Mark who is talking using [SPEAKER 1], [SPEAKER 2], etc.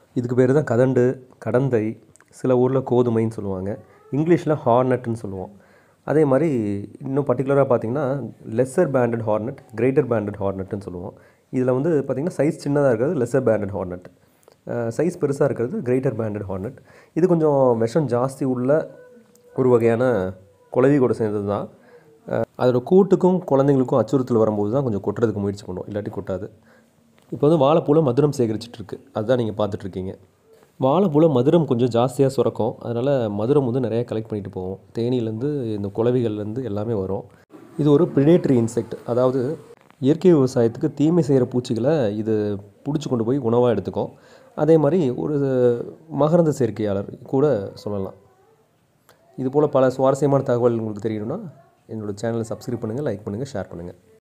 [SPEAKER 1] இதுக்கு பேர் தான் கதண்டு கடந்தை சில ஊரில் கோதுமைன்னு சொல்லுவாங்க இங்கிலீஷில் ஹார்னட்னு சொல்லுவோம் அதே மாதிரி இன்னும் பர்டிகுலராக பார்த்தீங்கன்னா lesser banded hornet greater banded ஹார்னட்னு சொல்லுவோம் இதில் வந்து பார்த்திங்கன்னா சைஸ் சின்னதாக இருக்கிறது லெஸ்ஸர் பேண்டட் ஹார்னட் சைஸ் பெருசாக இருக்கிறது கிரேட்டர் பேண்டட் ஹார்னட் இது கொஞ்சம் விஷம் ஜாஸ்தி உள்ள ஒரு வகையான குளவி கூட சேர்ந்தது தான் அஹ் அதோட கூட்டுக்கும் குழந்தைங்களுக்கும் அச்சுறுத்தல் வரும்போது தான் கொஞ்சம் கொட்டுறதுக்கு முயற்சி பண்ணுவோம் இல்லாட்டி கொட்டாது இப்போ வந்து வாழைப்பூவில் மதுரம் சேகரிச்சிட்டு இருக்கு அதுதான் நீங்கள் பார்த்துட்ருக்கீங்க வாழைப்பூவில் மதுரம் கொஞ்சம் ஜாஸ்தியாக சுரக்கும் அதனால் மதுரம் வந்து நிறையா கலெக்ட் பண்ணிட்டு போவோம் தேனியிலேருந்து இந்த குளவிகள்லேருந்து எல்லாமே வரும் இது ஒரு ப்ரிடேட்டரி இன்செக்ட் அதாவது இயற்கை விவசாயத்துக்கு தீமை செய்கிற பூச்சிகளை இது பிடிச்சி கொண்டு போய் உணவாக எடுத்துக்கும் அதே மாதிரி ஒரு மகரந்த சேர்க்கையாளர் கூட சொல்லலாம் இது போல் பல சுவாரஸ்யமான தகவல் உங்களுக்கு தெரியணும்னா என்னோட சேனலை சப்ஸ்கிரைப் பண்ணுங்கள் லைக் பண்ணுங்கள் ஷேர் பண்ணுங்கள்